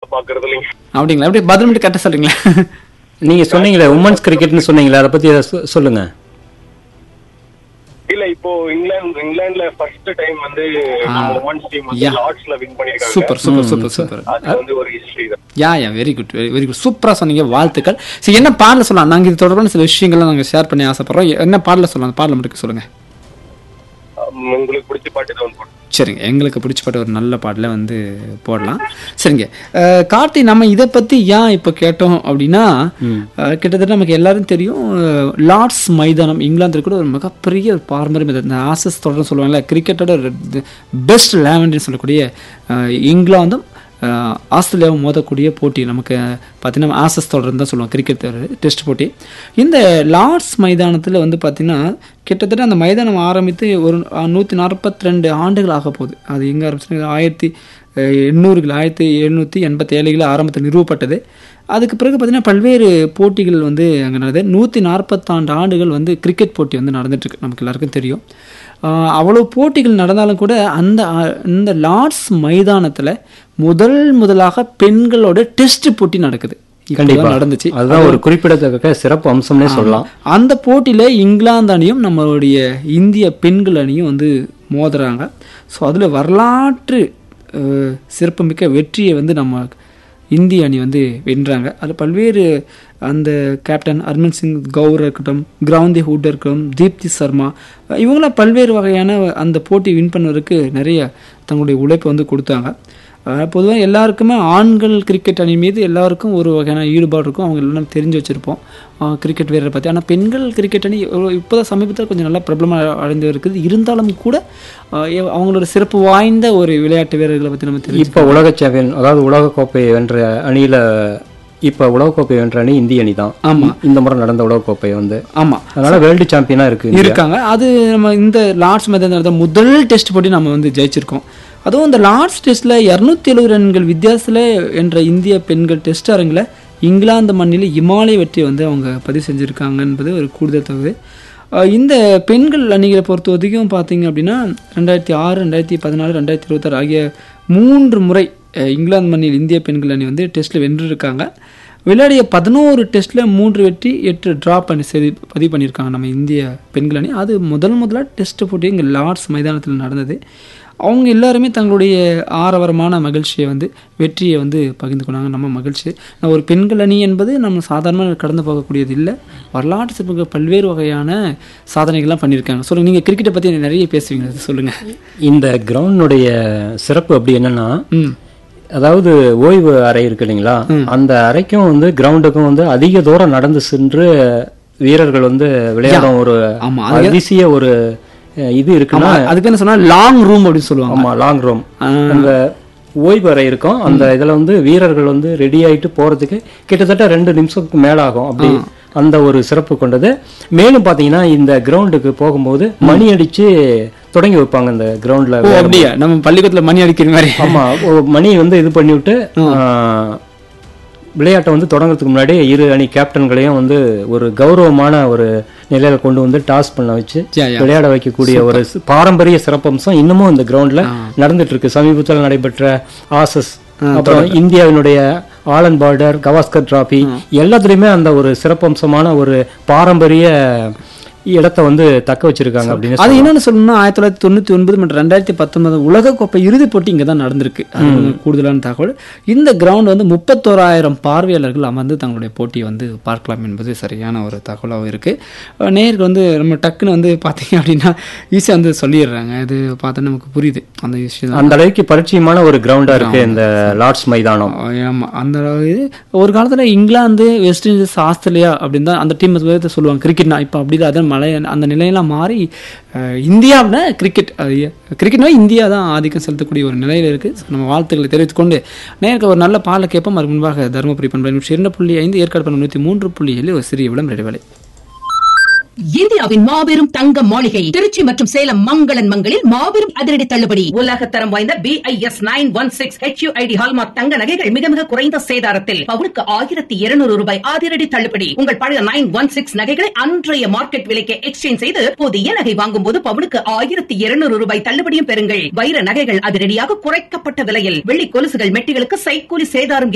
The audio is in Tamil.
பாக்குறது இல்லைங்க அப்படிங்களா அப்படியே பதில் மட்டும் கரெக்டாக சொல்றீங்களா நீங்க சொன்னீங்களே உமன்ஸ் கிரிக்கெட்னு சொன்னீங்களே அதை பத்தி சொ- சொல்லுங்க இல்ல இப்போ இங்கிலாந்து இங்கிலாந்துல ஃபர்ஸ்ட் டைம் வந்து நம்ம உமன்ஸ் டீம் வந்து Yeah. லார்ட்ஸ்ல வின் பண்ணிருக்காங்க சூப்பர் சூப்பர் சூப்பர் சூப்பர் அது வந்து ஒரு ஹிஸ்டரி தான் yeah yeah very good very very good சூப்பராக சொன்னீங்க வாழ்த்துக்கள் சரி என்ன பாடல சொல்லலாம் நாங்கள் இது தொடர்பான சில விஷயங்கள்லாம் நாங்கள் ஷேர் பண்ணி ஆசைப்படுறோம் என்ன பாடல சொல்லலாம் அந்த பாடல மட்டும் சொல்லுங்க உம், உங்களுக்கு பிடிச்ச பாட்டு தான் போட்டு சரிங்க எங்களுக்கு பிடிச்சப்பட்ட ஒரு நல்ல பாடல வந்து போடலாம் சரிங்க அஹ், கார்த்தி நம்ம இதை பத்தி ஏன் இப்போ கேட்டோம் அப்படின்னா அஹ், கிட்டத்தட்ட நமக்கு எல்லாரும் தெரியும் அஹ், லார்ட்ஸ் மைதானம் இங்கிலாந்து கூட ஒரு மிகப்பெரிய ஒரு பாரம்பரிய மைதானம் இந்த ஆசஸ் தொடர்ந்து சொல்லுவாங்கல்ல கிரிக்கெட்டோட பெஸ்ட் லேவன்ட்னு சொல்லக்கூடிய அஹ், இங்கிலாந்தும் அஹ், ஆஸ்திரேலியாவும் மோதக்கூடிய போட்டி நமக்கு பார்த்தீங்கன்னா ஆசஸ் தொடர்ந்து தான் சொல்லுவோம் கிரிக்கெட் டெஸ்ட் போட்டி இந்த லார்ட்ஸ் மைதானத்தில் வந்து பார்த்தீங்கன்னா கிட்டத்தட்ட அந்த மைதானம் ஆரம்பித்து ஒரு நூற்றி நாற்பத்தி ரெண்டு ஆண்டுகள் ஆக போகுது அது எங்கே ஆரம்பிச்சு ஆயிரத்தி அஹ், எண்ணூறுகள் ஆயிரத்தி எழுநூற்றி எண்பத்தி ஏழுகளில் ஆரம்பத்தில் நிறுவப்பட்டது அதுக்கு பிறகு பார்த்தீங்கன்னா பல்வேறு போட்டிகள் வந்து அங்கே நடந்தது நூற்றி நாற்பத்தாண்டு ஆண்டுகள் வந்து கிரிக்கெட் போட்டி வந்து நடந்துட்டுருக்கு நமக்கு எல்லாருக்கும் தெரியும் ஆஹ் அவ்வளவு போட்டிகள் நடந்தாலும் கூட அந்த ஆஹ், இந்த லார்ட்ஸ் மைதானத்தில் முதல் முதலாக பெண்களோட டெஸ்ட் போட்டி நடக்குது இப்பதான் கண்டிப்பா நடந்துச்சு அதுதான் ஒரு குறிப்பிடத்தக்க சிறப்பு அம்சம்னே சொல்லலாம் அந்த போட்டியில இங்கிலாந்து அணியும் நம்மளுடைய இந்திய பெண்கள் அணியும் வந்து மோதுறாங்க ஸோ அதில் வரலாற்று அஹ், சிறப்புமிக்க வெற்றியை வந்து நம்ம இந்திய அணி வந்து வென்றாங்க அதில் பல்வேறு அந்த கேப்டன் ஹர்மன் சிங் கவுர் இருக்கட்டும் கிரவுந்தி ஹூட் இருக்கட்டும் தீப்தி சர்மா அஹ், இவங்களாம் பல்வேறு வகையான அந்த போட்டி வின் பண்ணுவதற்கு நிறைய தங்களுடைய உழைப்பை வந்து கொடுத்தாங்க பொதுவாக எல்லாருக்குமே ஆண்கள் கிரிக்கெட் அணி மீது எல்லாருக்கும் ஒரு வகையான ஈடுபாடு இருக்கும் அவங்க எல்லாம் தெரிஞ்சு வச்சுருப்போம் கிரிக்கெட் வீரரை பற்றி ஆனால் பெண்கள் கிரிக்கெட் அணி இப்போ தான் சமீபத்தில் கொஞ்சம் நல்லா பிரபலமாக அடைந்து இருக்குது இருந்தாலும் கூட ஆஹ் எ- அவங்களோட சிறப்பு வாய்ந்த ஒரு விளையாட்டு வீரர்களை பற்றி நம்ம தெரிஞ்சு இப்ப உலக சாம்பியன் அதாவது உலக கோப்பையை வென்ற அணியில இப்ப உலக கோப்பையை வென்ற அணி இந்திய அணி தான் ஆமா. இந்த முறை நடந்த உலக கோப்பை வந்து ஆமாம் அதனால வேர்ல்டு சாம்பியனா இருக்கு இந்தியா. இருக்காங்க அது நம்ம இந்த லார்ட்ஸ் மைதானம் நடந்த முதல் டெஸ்ட் போட்டி நம்ம வந்து ஜெயிச்சிருக்கோம் அதுவும் இந்த லார்ட்ஸ் டெஸ்ட்ல இரநூத்தி எழுபது ரன்கள் வித்தியாசத்தில் என்ற இந்திய பெண்கள் டெஸ்ட் அரங்கில் இங்கிலாந்து மண்ணில் இமாலய வெற்றி வந்து அவங்க பதிவு செஞ்சுருக்காங்க என்பது ஒரு கூடுதல் தகவல் அஹ் இந்த பெண்கள் அணிகளை பொறுத்த வரைக்கும் பார்த்தீங்க அப்படின்னா ரெண்டாயிரத்தி ஆறு ரெண்டாயிரத்தி பதினாலு ரெண்டாயிரத்தி இருபத்தாறு ஆகிய மூன்று முறை அஹ் இங்கிலாந்து மண்ணில் இந்திய பெண்கள் அணி வந்து டெஸ்ட்டில் வென்றிருக்காங்க விளையாடிய பதினோரு டெஸ்ட்டில் மூன்று வெற்றி எட்டு ட்ரா பண்ணி சரி பதிவு பண்ணியிருக்காங்க நம்ம இந்திய பெண்கள் அணி அது முதல் முதலாக டெஸ்ட் போட்டி இங்கே லார்ட்ஸ் மைதானத்தில் நடந்தது அவங்க எல்லாருமே தங்களுடைய ஆரவரமான மகிழ்ச்சியை வந்து வெற்றியை வந்து பகிர்ந்து கொண்டாங்க நம்ம மகிழ்ச்சி நான் ஒரு பெண்கள் அணி என்பது நம்ம சாதாரணமாக கடந்து போகக்கூடியது இல்லை வரலாற்று சிறப்புக்கு பல்வேறு வகையான சாதனைகள்லாம் பண்ணியிருக்காங்க சொல்லுங்கள் நீங்கள் கிரிக்கெட்டை பற்றி நிறைய பேசுவீங்க அது சொல்லுங்கள் இந்த கிரவுண்டுடைய சிறப்பு அப்படி என்னன்னா ம் அதாவது ஓய்வு அறை இருக்கு இல்லைங்களா அந்த அறைக்கும் வந்து கிரவுண்டுக்கும் வந்து அதிக தூரம் நடந்து சென்று வீரர்கள் வந்து விளையாடும் ஒரு ஆமா, அதிசய ஒரு அஹ், இது இருக்குன்னா அதுக்கு என்ன சொன்னால் லாங் ரூம் அப்படின்னு சொல்லுவாங்க ஆமா லாங் ரூம் அந்த ஓய்வு அறை இருக்கும் அந்த இதுல வந்து வீரர்கள் வந்து ரெடி ஆயிட்டு போறதுக்கு கிட்டத்தட்ட ரெண்டு நிமிஷத்துக்கு மேல ஆகும் அப்படி அந்த ஒரு சிறப்பு கொண்டது மேலும் பாத்தீங்கன்னா இந்த கிரவுண்டுக்கு போகும்போது மணி அடிச்சு தொடங்கி வைப்பாங்க இந்த கிரவுண்ட்ல ஓ அப்படியா நம்ம பள்ளிக்கூடத்தில் மணி அடிக்கிற மாதிரி ஆமா ஓ, மணி வந்து இது பண்ணி விட்டு ஆஹ், விளையாட்டை வந்து தொடங்குறதுக்கு முன்னாடி இரு அணி கேப்டன்களையும் வந்து ஒரு கௌரவமான ஒரு நிலையில கொண்டு வந்து டாஸ் பண்ண வச்சு யா, யா. விளையாட வைக்கக்கூடிய ஒரு சி- பாரம்பரிய சிறப்பம்சம் இன்னமும் இந்த கிரவுண்ட்ல நடந்துட்டு இருக்கு சமீபத்தில் நடைபெற்ற ஆசஸ் அப்புறம் இந்தியாவினுடைய ஆலன் பார்டர் கவாஸ்கர் டிராபி எல்லாத்துலயுமே அந்த ஒரு சிறப்பம்சமான ஒரு பாரம்பரிய இடத்தை வந்து தக்க வச்சிருக்காங்க அப்படின்னு அது என்னன்னு சொல்லணும்னா ஆயிரத்தி தொள்ளாயிரத்தி தொண்ணூத்தி ஒன்பது மற்றும் ரெண்டாயிரத்தி பத்தொன்பது உலகக்கோப்பை இறுதிப் போட்டி இங்கே தான் நடந்திருக்கு அது கொஞ்சம் கூடுதலான தகவல் இந்த கிரவுண்ட் வந்து முப்பத்தோராயிரம் பார்வையாளர்கள் அமர்ந்து தங்களுடைய போட்டியை வந்து பார்க்கலாம் என்பது சரியான ஒரு தகவலாகவும் இருக்கு அஹ் நேருக்கு வந்து நம்ம டக்குன்னு வந்து பார்த்தீங்க அப்படின்னா ஈஸியாக வந்து சொல்லிடுறாங்க இது பார்த்தா நமக்கு புரியுது அந்த விஷயம் தான் அந்த அளவுக்கு பரிச்சயமான ஒரு கிரவுண்டா இருக்கு இந்த லார்ட்ஸ் மைதானம் ஆமாம் அந்த இது ஒரு காலத்தில் இங்கிலாந்து வெஸ்ட் இண்டீஸ் ஆஸ்திரேலியா அப்படின்னு தான் அந்த டீம் சொல்லுவாங்க கிரிக்கெட்னா இப்போ அப்படி தான் அதான் மலை அந்த நிலையெல்லாம் மாறி அஹ், இந்தியாவுல கிரிக்கெட் கிரிக்கெட்னா இந்தியா தான் ஆதிக்கம் செலுத்தக்கூடிய ஒரு நிலையில் இருக்குது நம்ம வாழ்த்துக்களை தெரிவித்துக்கொண்டு நேருக்கு ஒரு நல்ல பாலை கேட்போம் அதுக்கு முன்பாக தருமபுரி பண்பலை நூற்றி இரண்டு புள்ளி ஐந்து ஏற்காடு பண்ண நூற்றி மூன்று புள்ளி ஏழு ஒரு சிறிய விளம் இடைவேளை இந்தியாவின் மாபெரும் தங்க மாளிகை திருச்சி மற்றும் சேலம் மங்களன் மங்களில் மாபெரும் அதிரடி தள்ளுபடி உலகத்தரம் வாய்ந்த B I S nine one six H ID hallmark தங்க நகைகள் மிக மிக குறைந்த சேதாரத்தில் பவுனுக்கு ஆயிரத்தி இருநூறு ரூபாய் அதிரடி தள்ளுபடி உங்கள் பழைய நைன் ஒன் சிக்ஸ் நகைகளை அன்றைய மார்க்கெட் விலைக்கு எக்ஸ்சேஞ்ச் செய்து புதிய நகை வாங்கும் போது பவுனுக்கு ஆயிரத்தி இருநூறு ரூபாய் தள்ளுபடியும் பெறுங்கள் வைர நகைகள் அதிரடியாக குறைக்கப்பட்ட விலையில் வெள்ளி கொலுசுகள் மெட்டிகளுக்கு சைக்கூலி சேதாரம்